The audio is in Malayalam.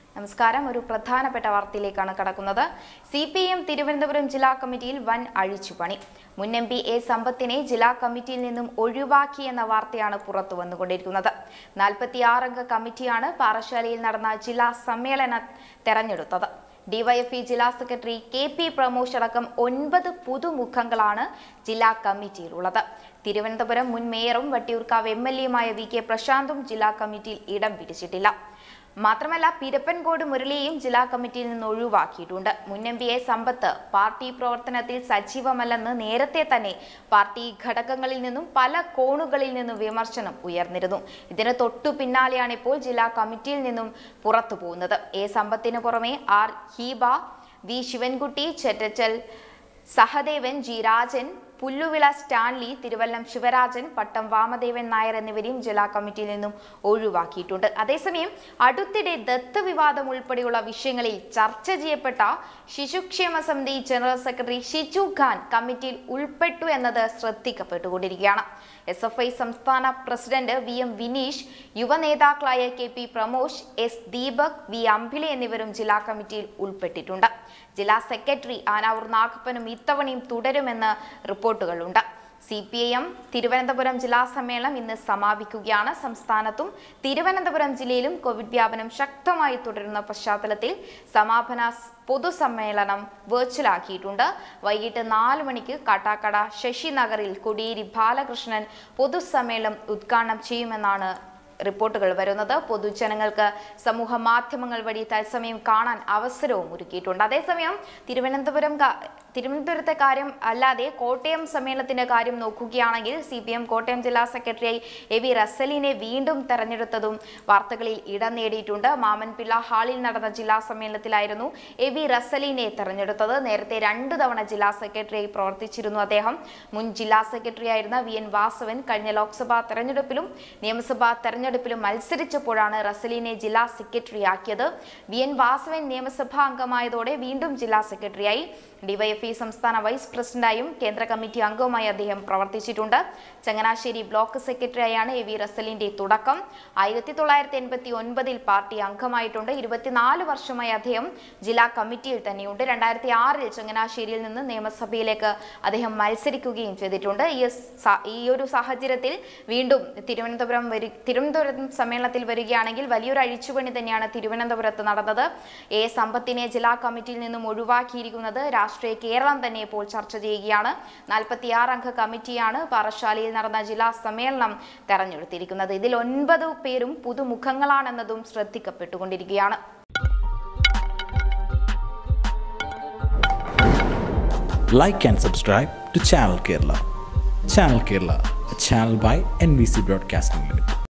നമസ്കാരം ഒരു പ്രധാനപ്പെട്ട വാർത്തയിലേക്കാണ് കടക്കുന്നത് സി പി എം തിരുവനന്തപുരം ജില്ലാ കമ്മിറ്റിയിൽ വൻ അഴിച്ചുപണി മുൻ എം പി എ സമ്പത്തിനെ ജില്ലാ കമ്മിറ്റിയിൽ നിന്നും ഒഴിവാക്കി എന്ന വാർത്തയാണ് പുറത്തു വന്നുകൊണ്ടിരിക്കുന്നത് നാൽപ്പത്തിയാറംഗ കമ്മിറ്റിയാണ് പാറശാലയിൽ നടന്ന ജില്ലാ സമ്മേളനം തെരഞ്ഞെടുത്തത് ഡിവൈഎഫ്ഇ ജില്ലാ സെക്രട്ടറി കെ പി പ്രമോഷ് അടക്കം ഒൻപത് പുതുമുഖങ്ങളാണ് ജില്ലാ കമ്മിറ്റിയിലുള്ളത് തിരുവനന്തപുരം മുൻ മേയറും വട്ടിയൂർക്കാവ് എം എൽ എയുമായ വി കെ പ്രശാന്തും ജില്ലാ കമ്മിറ്റിയിൽ ഇടം പിടിച്ചിട്ടില്ല മാത്രമല്ല പിരപ്പൻകോട് മുരളിയെയും ജില്ലാ കമ്മിറ്റിയിൽ നിന്ന് ഒഴിവാക്കിയിട്ടുണ്ട് മുൻ എം പിയെ സമ്പത്ത് പാർട്ടി പ്രവർത്തനത്തിൽ സജീവമല്ലെന്ന് നേരത്തെ തന്നെ പാർട്ടി ഘടകങ്ങളിൽ നിന്നും പല കോണുകളിൽ നിന്നും വിമർശനം ഉയർന്നിരുന്നു ഇതിന് തൊട്ടു പിന്നാലെയാണ് ഇപ്പോൾ ജില്ലാ കമ്മിറ്റിയിൽ നിന്നും പുറത്തു പോകുന്നത് എ സമ്പത്തിന് പുറമെ R Heeba V Sivankutty Chettachal Sahadevan G Rajan Pulluvila Stanley Thiruvallam Sivarajan Pattom Vamadevan Nair എന്നിവരെയും ജില്ലാ കമ്മിറ്റിയിൽ നിന്നും ഒഴിവാക്കിയിട്ടുണ്ട് അതേസമയം അടുത്തിടെ ദത്ത് വിവാദം ഉൾപ്പെടെയുള്ള വിഷയങ്ങളിൽ ചർച്ച ചെയ്യപ്പെട്ട ശിശുക്ഷേമ സമിതി ജനറൽ സെക്രട്ടറി ഷിജു ഖാൻ കമ്മിറ്റിയിൽ ഉൾപ്പെട്ടു എന്നത് ശ്രദ്ധിക്കപ്പെട്ടുകൊണ്ടിരിക്കുകയാണ് എസ് എഫ് ഐ സംസ്ഥാന പ്രസിഡന്റ് വി എം വിനീഷ് യുവനേതാക്കളായ K P Pramosh S Deepak V Ambili എന്നിവരും ജില്ലാ കമ്മിറ്റിയിൽ ഉൾപ്പെട്ടിട്ടുണ്ട് ജില്ലാ സെക്രട്ടറി ആനാവൂർ നാഗപ്പനും ഇത്തവണയും തുടരുമെന്ന് റിപ്പോർട്ടുകളുണ്ട് C P I M Thiruvananthapuram ജില്ലാ സമ്മേളനം ഇന്ന് സമാപിക്കുകയാണ് സംസ്ഥാനത്തും തിരുവനന്തപുരം ജില്ലയിലും കോവിഡ് വ്യാപനം ശക്തമായി തുടരുന്ന പശ്ചാത്തലത്തിൽ സമാപന സ് പൊതുസമ്മേളനം വെർച്വലാക്കിയിട്ടുണ്ട് വൈകിട്ട് നാല് മണിക്ക് കാട്ടാക്കട ശശിനഗറിൽ കൊടിയേരി ബാലകൃഷ്ണൻ പൊതുസമ്മേളനം ഉദ്ഘാടനം ചെയ്യുമെന്നാണ് റിപ്പോർട്ടുകൾ വരുന്നത് പൊതുജനങ്ങൾക്ക് സമൂഹ മാധ്യമങ്ങൾ വഴി തത്സമയം കാണാൻ അവസരവും ഒരുക്കിയിട്ടുണ്ട് അതേസമയം തിരുവനന്തപുരം കാ- തിരുവനന്തപുരത്തെ കാര്യം അല്ലാതെ കോട്ടയം സമ്മേളനത്തിന്റെ കാര്യം നോക്കുകയാണെങ്കിൽ സി പി എം കോട്ടയം ജില്ലാ സെക്രട്ടറിയായി എ വി റസലിനെ വീണ്ടും തെരഞ്ഞെടുത്തതും വാർത്തകളിൽ ഇടം നേടിയിട്ടുണ്ട് മാമൻപിള്ള ഹാളിൽ നടന്ന ജില്ലാ സമ്മേളനത്തിലായിരുന്നു എ വി റസലിനെ തെരഞ്ഞെടുത്തത് നേരത്തെ രണ്ടു തവണ ജില്ലാ സെക്രട്ടറിയായി പ്രവർത്തിച്ചിരുന്നു അദ്ദേഹം മുൻ ജില്ലാ സെക്രട്ടറിയായിരുന്ന വി എൻ വാസവൻ കഴിഞ്ഞ ലോക്സഭാ തെരഞ്ഞെടുപ്പിലും നിയമസഭാ തെരഞ്ഞെടുപ്പിലും മത്സരിച്ചപ്പോഴാണ് റസലിനെ ജില്ലാ സെക്രട്ടറിയാക്കിയത് വി എൻ വാസവൻ നിയമസഭാ അംഗമായതോടെ വീണ്ടും ജില്ലാ സെക്രട്ടറിയായി ഡിവൈഎഫ്ഇ സംസ്ഥാന വൈസ് പ്രസിഡന്റായും കേന്ദ്ര കമ്മിറ്റി അംഗവുമായി അദ്ദേഹം പ്രവർത്തിച്ചിട്ടുണ്ട് ചങ്ങനാശ്ശേരി ബ്ലോക്ക് സെക്രട്ടറിയായാണ് എ വി റസലിന്റെ തുടക്കം ആയിരത്തി തൊള്ളായിരത്തി എൺപത്തി ഒൻപതിൽ പാർട്ടി അംഗമായിട്ടുണ്ട് ഇരുപത്തിനാല് വർഷമായി അദ്ദേഹം ജില്ലാ കമ്മിറ്റിയിൽ തന്നെയുണ്ട് രണ്ടായിരത്തി ആറിൽ ചങ്ങനാശ്ശേരിയിൽ നിന്ന് നിയമസഭയിലേക്ക് അദ്ദേഹം മത്സരിക്കുകയും ചെയ്തിട്ടുണ്ട് ഈ സ- ഈ ഒരു സാഹചര്യത്തിൽ വീണ്ടും തിരുവനന്തപുരം വരി തിരുവനന്തപുരം സമ്മേളനത്തിൽ വരികയാണെങ്കിൽ വലിയൊരു അഴിച്ചുപണി തന്നെയാണ് തിരുവനന്തപുരത്ത് നടന്നത് എ സമ്പത്തിനെ ജില്ലാ കമ്മിറ്റിയിൽ നിന്നും ഒഴിവാക്കിയിരിക്കുന്നത് രാഷ്ട്രീയ കേരളം തന്നെ ഇപ്പോൾ ചർച്ച ചെയ്യുകയാണ് നാൽപ്പത്തിയാറ് അംഗ കമ്മിറ്റിയാണ് പാറശാലയിൽ നടന്ന ജില്ലാ സമ്മേളനം തെരഞ്ഞെടുത്തിരിക്കുന്നത് ഇതിൽ ഒൻപത് പേരും പുതുമുഖങ്ങളാണെന്നതും ശ്രദ്ധിക്കപ്പെട്ടുകൊണ്ടിരിക്കുകയാണ് like and subscribe to Channel Kerala. Channel Kerala, a channel by NBC Broadcasting Limited.